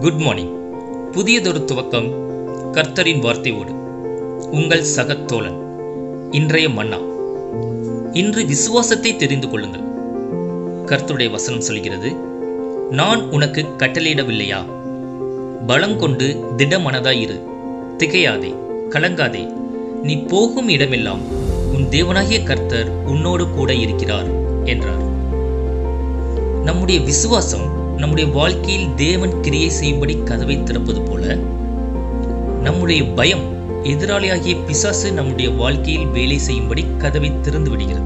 good morning புதியதொரு துவக்கம் கர்த்தரின் வார்த்தையோடு உங்கள் சகத்தோழன் இன்றைய மன்னா இன்று விசுவாசத்தை தெரிந்து கொள்ளுங்கள் கர்த்தருடைய வசனம் சொல்கிறது நான் உனக்கு கட்டளையிடவில்லையா பலங்கொண்டு திடமனதாய் இரு திகையாதே கலங்காதே நீ போகும் இடமெல்லாம் உன் தேவனாகிய கர்த்தர் உன்னோடு கூட இருக்கிறார் என்றார் நம்முடைய விசுவாசம் நம்முடைய வாழ்க்கையில் தேவன் கிரியை செய்யும்படி கதவை திறப்பது போல நம்முடைய பயம் எதிராளியாகிய பிசாசு நம்முடைய வாழ்க்கையில் வேலை செய்யும்படி கதவை திறந்து விடுகிறது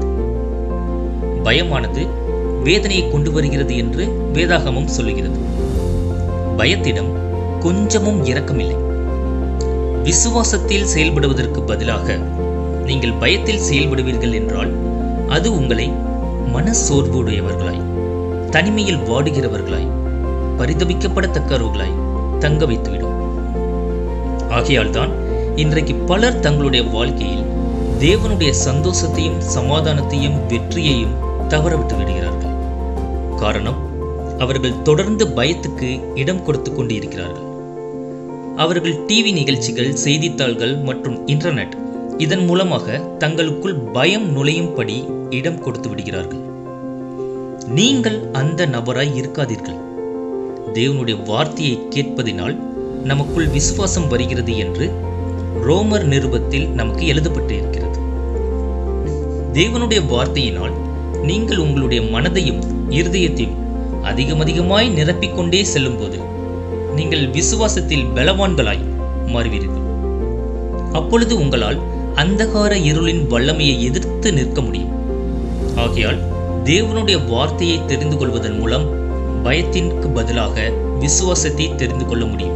பயமானது வேதனையை கொண்டு வருகிறது என்று வேதாகமம் சொல்லுகிறது பயத்திடம் கொஞ்சமும் இரக்கமில்லை விசுவாசத்தில் செயல்படுவதற்கு பதிலாக நீங்கள் பயத்தில் செயல்படுவீர்கள் என்றால் அது உங்களை மனசோர்வுடையவர்களாய் தனிமையில் வாடுகிறவர்களாய் பரிதபிக்கப்படத்தக்கவர்களாய் தங்க வைத்துவிடும் ஆகையால்தான் இன்றைக்கு பலர் தங்களுடைய வாழ்க்கையில் தேவனுடைய சந்தோஷத்தையும் சமாதானத்தையும் வெற்றியையும் தவறவிட்டு விடுகிறார்கள் காரணம் அவர்கள் தொடர்ந்து பயத்துக்கு இடம் கொடுத்து கொண்டு இருக்கிறார்கள் அவர்கள் டிவி நிகழ்ச்சிகள் செய்தித்தாள்கள் மற்றும் இன்டர்நெட் இதன் மூலமாக தங்களுக்குள் பயம் நுழையும்படி இடம் கொடுத்து விடுகிறார்கள் நீங்கள் அந்த நபராய் இருக்காதீர்கள் தேவனுடைய வார்த்தையை கேட்பதினால் நமக்குள் விசுவாசம் வருகிறது என்று ரோமர் நிருபத்தில் நமக்கு எழுதப்பட்டு இருக்கிறது தேவனுடைய வார்த்தையினால் நீங்கள் உங்களுடைய மனதையும் இருதயத்தையும் அதிகம் அதிகமாய் நிரப்பிக்கொண்டே செல்லும்போது நீங்கள் விசுவாசத்தில் பலவான்களாய் மாறுவீர்கள் அப்பொழுது உங்களால் அந்தகார இருளின் வல்லமையை எதிர்த்து நிற்க முடியும் ஆகையால் தேவனுடைய வார்த்தையை தெரிந்து கொள்வதன் மூலம் பயத்திற்கு பதிலாக விசுவாசத்தை தெரிந்து கொள்ள முடியும்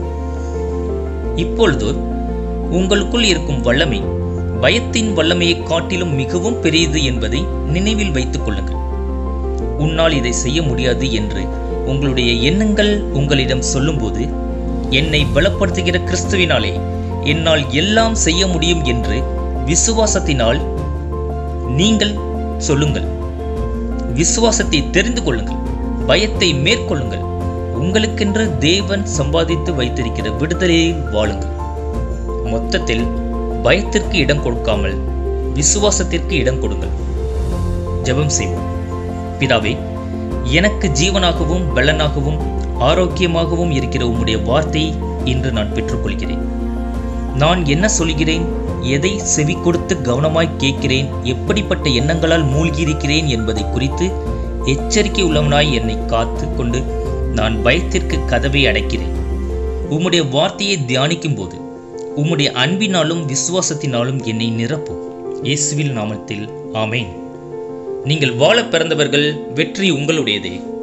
இப்பொழுது உங்களுக்குள் இருக்கும் வல்லமை பயத்தின் வல்லமையை காட்டிலும் மிகவும் பெரியது என்பதை நினைவில் வைத்துக் கொள்ளுங்கள் உன்னால் இதை செய்ய முடியாது என்று உங்களுடைய எண்ணங்கள் உங்களிடம் சொல்லும்போது என்னை பலப்படுத்துகிற கிறிஸ்துவினாலே என்னால் எல்லாம் செய்ய முடியும் என்று விசுவாசத்தினால் நீங்கள் சொல்லுங்கள் விசுவாசத்தை தெரிந்து கொள்ளுங்கள் பயத்தை மேற்கொள்ளுங்கள் உங்களுக்கென்று தேவன் சம்பாதித்து வைத்திருக்கிற விடுதலையை வாழுங்கள் மொத்தத்தில் பயத்திற்கு இடம் கொடுக்காமல் விசுவாசத்திற்கு இடம் கொடுங்கள் ஜெபம் செய்வோம் பிதாவே எனக்கு ஜீவனாகவும் பலனாகவும் ஆரோக்கியமாகவும் இருக்கிற உம்முடைய வார்த்தையை இன்று நான் பெற்றுக்கொள்கிறேன் நான் என்ன சொல்கிறேன் எதை செவி கொடுத்து கவனமாய் கேட்கிறேன் எப்படிப்பட்ட எண்ணங்களால் மூழ்கி இருக்கிறேன் என்பதை குறித்து எச்சரிக்கை உள்ளவனாய் என்னை காத்து கொண்டு நான் பயத்திற்கு கதவை அடைக்கிறேன் உம்முடைய வார்த்தையை தியானிக்கும் போது உம்முடைய அன்பினாலும் விசுவாசத்தினாலும் என்னை நிரப்பும் இயேசுவில் நாமத்தில் ஆமேன் நீங்கள் வாழ பிறந்தவர்கள் வெற்றி உங்களுடையதே